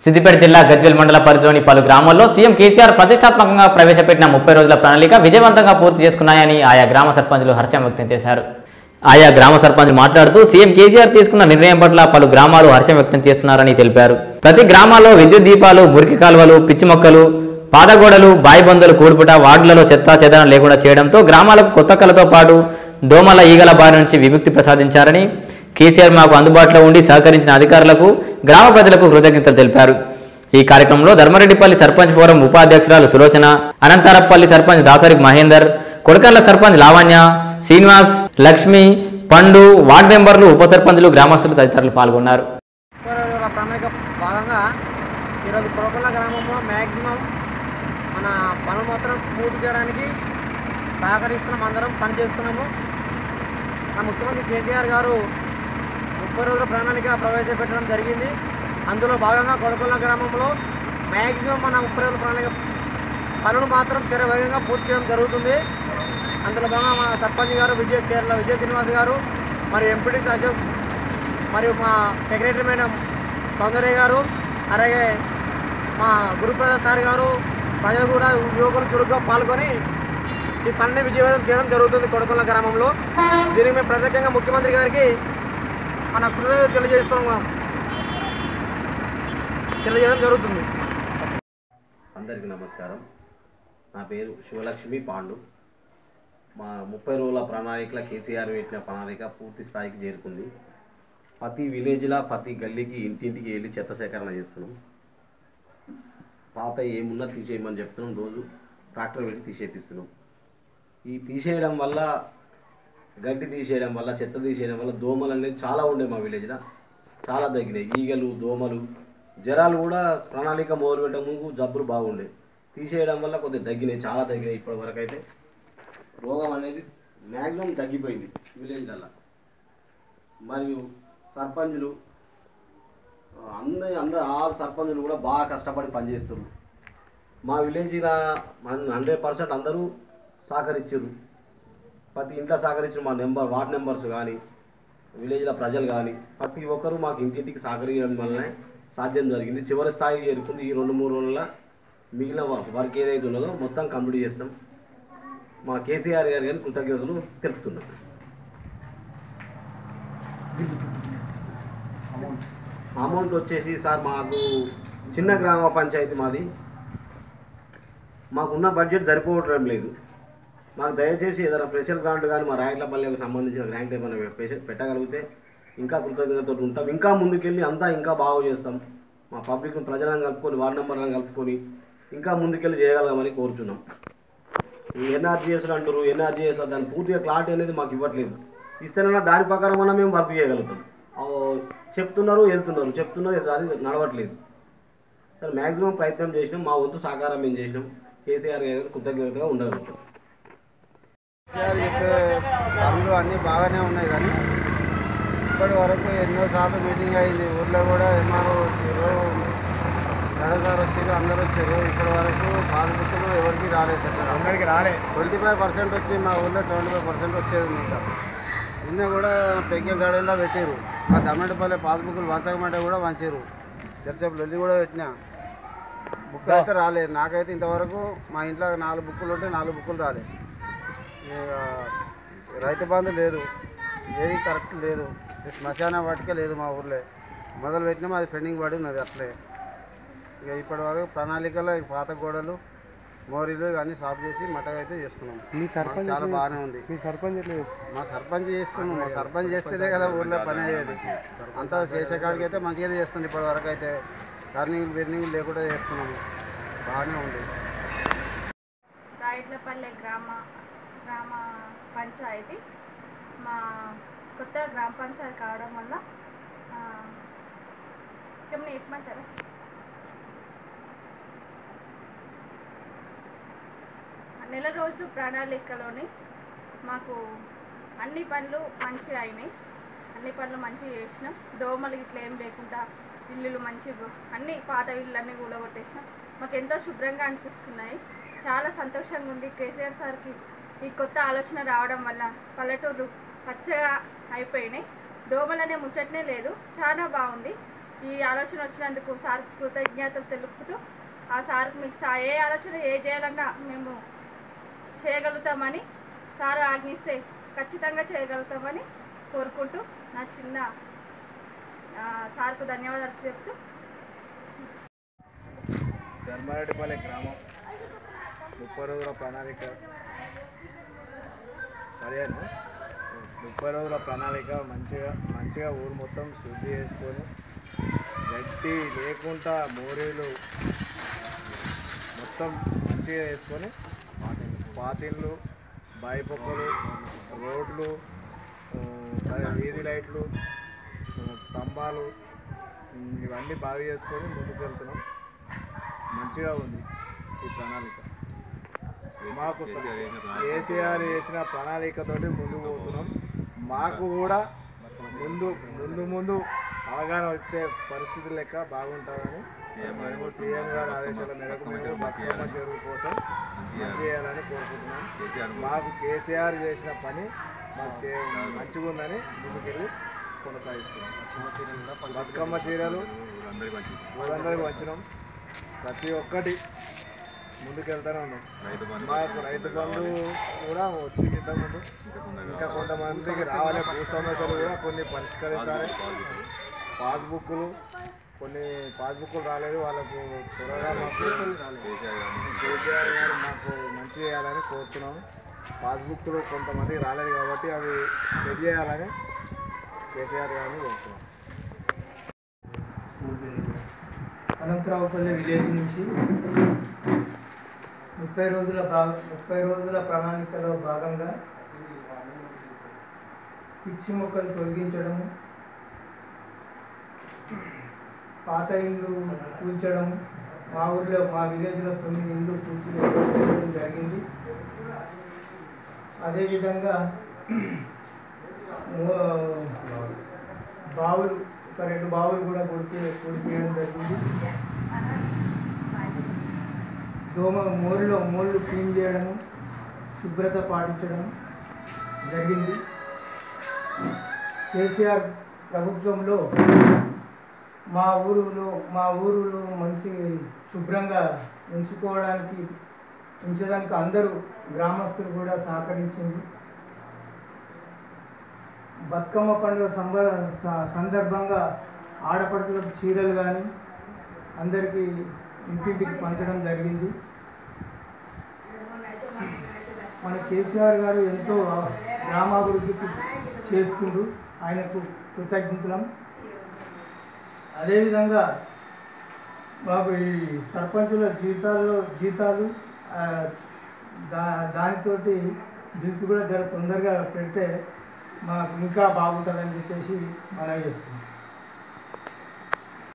సిద్దిపేట జిల్లా గజ్వెల్ మండల పరిధిలోని పలు గ్రామాల్లో సీఎం కేసీఆర్ ప్రతిష్టాత్మకంగా ప్రవేశపెట్టిన ముప్పై రోజుల ప్రణాళిక విజయవంతంగా పూర్తి చేసుకున్నాయని ఆయా గ్రామ సర్పంచులు హర్షం వ్యక్తం చేశారు ఆయా గ్రామ సర్పంచులు మాట్లాడుతూ సీఎం కేసీఆర్ తీసుకున్న నిర్ణయం పట్ల పలు గ్రామాలు హర్షం వ్యక్తం చేస్తున్నారని తెలిపారు ప్రతి గ్రామాల్లో విద్యుత్ దీపాలు మురికి కాలువలు పిచ్చి మొక్కలు పాదగోడలు బాయిబందులు కూడుపుట వార్డులలో చెత్తా చెదరం లేకుండా చేయడంతో గ్రామాలకు కొత్త కళతో పాటు దోమల ఈగల బారి నుంచి విముక్తి ప్రసాదించారని కేసీఆర్ మాకు అందుబాటులో ఉండి సహకరించిన అధికారులకు గ్రామ ప్రజలకు కృతజ్ఞతలు తెలిపారు ఈ కార్యక్రమంలో ధర్మారెడ్డిపల్లి సర్పంచ్ ఫోరం ఉపాధ్యక్షురాలు సులోచన అనంతరపల్లి సర్పంచ్ దాసరి మహేందర్ కొడకర్ల సర్పంచ్ లావణ్య శ్రీనివాస్ లక్ష్మి పండు వార్డు మెంబర్లు ఉప సర్పంచులు గ్రామస్తులు తదితరులు పాల్గొన్నారు ఉత్తరాల ప్రణాళిక భాగంగా ఈరోజు పురకొల్ల గ్రామంలో మ్యాక్సిమం మన పనులు మాత్రం పూర్తి చేయడానికి సహకరిస్తున్నాం అందరం పనిచేస్తున్నాము మన ముఖ్యమంత్రి కేసీఆర్ గారు ముప్పై రోజుల ప్రణాళిక ప్రవేశపెట్టడం జరిగింది అందులో భాగంగా కొడకొల్ల గ్రామంలో మ్యాక్సిమం మన ముప్పై రోజుల ప్రణాళిక పనులు మాత్రం వేగంగా పూర్తి చేయడం జరుగుతుంది అందులో భాగంగా మన సర్పంచ్ గారు విజయ కేరళ విజయ శ్రీనివాస్ గారు మరియు ఎంపీటీ అశోక్ మరియు మా సెక్రటరీ మేడం సౌందర్య గారు అలాగే మా గురుప్రసాద్ సార్ గారు ప్రజలు కూడా యువకులు చురుగ్గా పాల్గొని ఈ పనిని విజయవంతం చేయడం జరుగుతుంది కొడకొల్ల గ్రామంలో దీనికి మేము ప్రత్యేకంగా ముఖ్యమంత్రి గారికి మన కృతజ్ఞతలు తెలియజేస్తున్నాం తెలియజేయడం జరుగుతుంది అందరికీ నమస్కారం నా పేరు శివలక్ష్మి పాండు మా ముప్పై రోజుల ప్రణాళికల కేసీఆర్ పెట్టిన ప్రణాళిక పూర్తి స్థాయికి చేరుకుంది ప్రతి విలేజ్లో ప్రతి గల్లీకి ఇంటింటికి వెళ్ళి చెత్త సేకరణ చేస్తున్నాం పాత ఏమున్నా తీసేయమని చెప్తున్నాం రోజు ట్రాక్టర్ పెట్టి తీసేపిస్తున్నాం ఈ తీసేయడం వల్ల గడ్డి తీసేయడం వల్ల చెత్త తీసేయడం వల్ల దోమలు అనేది చాలా ఉండే మా విలేజ్లో చాలా తగ్గినాయి ఈగలు దోమలు జ్వరాలు కూడా ప్రణాళిక మొదలు పెట్టక ముందు జబ్బులు బాగుండే తీసేయడం వల్ల కొద్దిగా తగ్గినాయి చాలా తగ్గినాయి ఇప్పటి వరకు అయితే రోగం అనేది మ్యాక్సిమం తగ్గిపోయింది విలేజ్లలో మరియు సర్పంచులు అందరి అందరు ఆరు సర్పంచులు కూడా బాగా కష్టపడి పనిచేస్తున్నారు మా విలేజ్లో హండ్రెడ్ పర్సెంట్ అందరూ సహకరించారు ప్రతి ఇంట్లో సహకరించిన మా నెంబర్ వార్డ్ నెంబర్స్ కానీ విలేజ్లో ప్రజలు కానీ ప్రతి ఒక్కరూ మాకు ఇంటింటికి సహకరించడం వల్లనే సాధ్యం జరిగింది చివరి స్థాయికి చేరుకుంది ఈ రెండు మూడు రోజుల మిగిలిన వర్క్ ఏదైతే ఉన్నదో మొత్తం కంప్లీట్ చేస్తాం మా కేసీఆర్ గారి గారిని కృతజ్ఞతలు తెలుపుతున్నాం అమౌంట్ వచ్చేసి సార్ మాకు చిన్న గ్రామ పంచాయతీ మాది మాకున్న బడ్జెట్ సరిపోవటం లేదు మాకు దయచేసి ఏదైనా స్పెషల్ గ్రాంట్ కానీ మా రాయట్లపల్లికి సంబంధించిన గ్రాంట్ ఏమైనా పె- పెట్టగలిగితే ఇంకా కృతజ్ఞతతో ఉంటాం ఇంకా ముందుకెళ్ళి అంతా ఇంకా బాగా చేస్తాం మా పబ్లిక్ ప్రజలను కలుపుకొని వార్డ్ నెంబర్లను కలుపుకొని ఇంకా ముందుకెళ్ళి చేయగలగామని కోరుచున్నాం ఈ ఎన్ఆర్జీఎస్లు అంటారు ఎన్ఆర్జీఎస్ దాని పూర్తిగా క్లారిటీ అనేది మాకు ఇవ్వట్లేదు ఇస్తేనన్నా దాని ప్రకారం అన్నా మేము వర్క్ చేయగలుగుతాం ఆ, చెప్తున్నారు వెళ్తున్నారు చెప్తున్నారు అది నడవట్లేదు సరే మ్యాక్సిమం ప్రయత్నం చేసినాం మా వంతు సహకారం మేము చేసినాం కేసీఆర్ గారికి కృతజ్ఞతగా ఉండగలుగుతాం విషయాలు చెప్పే పనులు అన్నీ బాగానే ఉన్నాయి కానీ ఇప్పటి వరకు ఎన్నో సార్లు మీటింగ్ అయింది ఊర్లో కూడా ఎంఆర్ఓ వచ్చారు జగన్ సార్ వచ్చారు అందరు వచ్చారు ఇప్పటి వరకు పాస్బుక్లు ఎవరికి రాలేదు సార్ అందరికి రాలే ట్వంటీ ఫైవ్ పర్సెంట్ వచ్చి మా ఊర్లో సెవెంటీ ఫైవ్ పర్సెంట్ వచ్చేది ఇంకా నిన్న కూడా పెగ్గే గార్డెన్లో పెట్టారు మా దమ్మడిపల్లి పాస్బుక్లు వంచకమంటే కూడా వంచారు తెలిసేపు లొల్లి కూడా పెట్టినా బుక్ అయితే రాలేదు నాకైతే ఇంతవరకు మా ఇంట్లో నాలుగు బుక్కులు ఉంటే నాలుగు బుక్కులు రాలేదు ఇక రైతు బంధు లేదు ఏది కరెక్ట్ లేదు ఈ శ్మశాన వాటికే లేదు మా ఊర్లో మొదలు పెట్టినాము అది పెండింగ్ పడి ఉన్నది అట్లే ఇక ఇప్పటి వరకు ప్రణాళికలో ఈ పాత గోడలు మోరీలు ఇవన్నీ సాఫ్ చేసి మటగా అయితే చేస్తున్నాం మీ సర్పంచ్ చాలా బాగానే ఉంది మీ సర్పంచ్ ఎట్లా మా సర్పంచ్ చేస్తున్నాం మా సర్పంచ్ చేస్తేనే కదా ఊర్లో పని అయ్యేది అంతా చేసే కాడికి అయితే మంచిగానే చేస్తుంది ఇప్పటి వరకు అయితే టర్నింగ్ బెర్నింగ్ లేకుండా చేస్తున్నాము బాగానే ఉంది రాయిట్లపల్లె గ్రామ గ్రామ పంచాయతీ మా కొత్త గ్రామ పంచాయతీ కావడం వల్ల ఆ, ఏమన్నా చెప్పమంటారా నెల రోజులు ప్రణాళికలోని మాకు అన్ని పనులు మంచిగా అయినాయి అన్ని పనులు మంచిగా చేసినాం దోమలు ఇట్లా ఏం లేకుండా ఇల్లులు మంచిగా అన్ని పాత ఇల్లు కూడా కొట్టేసినాం మాకు ఎంతో శుభ్రంగా అనిపిస్తున్నాయి చాలా సంతోషంగా ఉంది కేసీఆర్ సార్కి ఈ కొత్త ఆలోచన రావడం వల్ల పల్లెటూరు పచ్చగా అయిపోయినాయి దోమలనే ముచ్చటనే లేదు చాలా బాగుంది ఈ ఆలోచన వచ్చినందుకు సార్కి కృతజ్ఞతలు తెలుపుతూ ఆ సార్కి మీకు సా ఏ ఆలోచన ఏ చేయాలన్నా మేము చేయగలుగుతామని సార్ ఆజ్ఞిస్తే ఖచ్చితంగా చేయగలుగుతామని కోరుకుంటూ నా చిన్న ఆ, సార్కు ధన్యవాదాలు చెప్తూ ధర్మారెడ్డిపల్లి గ్రామం ముప్పై రోజుల ప్రణాళిక సరేనా ముప్పై రోజుల ప్రణాళిక మంచిగా మంచిగా ఊరు మొత్తం శుద్ధి చేసుకొని గట్టి లేకుండా మోరీలు మొత్తం మంచిగా వేసుకొని పాతిళ్ళు బాయిపొక్కలు రోడ్లు ఆ, మరి వీధి లైట్లు ఆ, స్తంభాలు ఉమ్, ఇవన్నీ బాగా చేసుకొని ముందుకు వెళ్తున్నాం మంచిగా ఉంది ఈ ప్రణాళిక మాకు కేసీఆర్ చేసిన ప్రణాళికతోటి ముందుకు పోతున్నాం మాకు కూడా ముందు ముందు ముందు అవగాహన వచ్చే పరిస్థితి లెక్క బాగుంటుందని మేము సీఎం గారి ఆదేశాల మేరకు మేము బతుకమ్మ చెరువు కోసం మంచి చేయాలని కోరుకుంటున్నాం మాకు కేసీఆర్ చేసిన పని మాకు చే- మంచిగా ఉందని ముందుకెళ్ళి కొనసాగిస్తున్నాం బతుకమ్మ చీరలు ఊరందరికి వచ్చినాం ప్రతి ఒక్కటి ముందుకెళ్తానే ఉన్నాం మాకు రైతు బంధు కూడా వచ్చింది ఇంతకుముందు ఇంకా కొంతమందికి రావాలి భూ సమస్యలు కూడా కొన్ని పరిష్కరించాలి పాస్బుక్లు కొన్ని పాస్బుక్లు రాలేదు వాళ్ళకు త్వరగా మాకు కేసీఆర్ గారు మాకు మంచి చేయాలని కోరుతున్నాం పాస్బుక్లు కొంతమందికి రాలేదు కాబట్టి అవి సెట్ చేయాలని కేసీఆర్ గారిని కోరుతున్నాం అనంతరావుపల్లి విలేజ్ నుంచి ముప్పై రోజుల భాగ ముప్పై రోజుల ప్రణాళికలో భాగంగా పిచ్చి మొక్కలు తొలగించడం పాత ఇండ్లు కూల్చడం మా ఊర్లో మా విలేజ్లో తొమ్మిది ఇండ్లు కూల్చి చేయడం జరిగింది అదేవిధంగా మూ- బావులు ఒక రెండు బావులు కూడా కొడితే కొడిపేయడం జరిగింది దోమ మోరులో మోళ్ళు క్లీన్ చేయడము శుభ్రత పాటించడం జరిగింది కేసీఆర్ ప్రభుత్వంలో మా ఊరులో మా ఊరులో మంచి శుభ్రంగా ఉంచుకోవడానికి ఉంచడానికి అందరూ గ్రామస్తులు కూడా సహకరించింది బతుకమ్మ పండుగ సంబ స- సందర్భంగా ఆడపడుచులకు చీరలు కానీ అందరికీ ఇంటింటికి పంచడం జరిగింది మన కేసీఆర్ గారు ఎంతో గ్రామాభివృద్ధికి చేస్తుండ్రు ఆయనకు కృతజ్ఞతలం అదేవిధంగా మాకు ఈ సర్పంచుల జీతాల్లో జీతాలు ఆ, దా దానితోటి బిల్స్ కూడా జర తొందరగా పెడితే మాకు ఇంకా బాగుంటుందని చెప్పేసి మనవి చేస్తున్నాం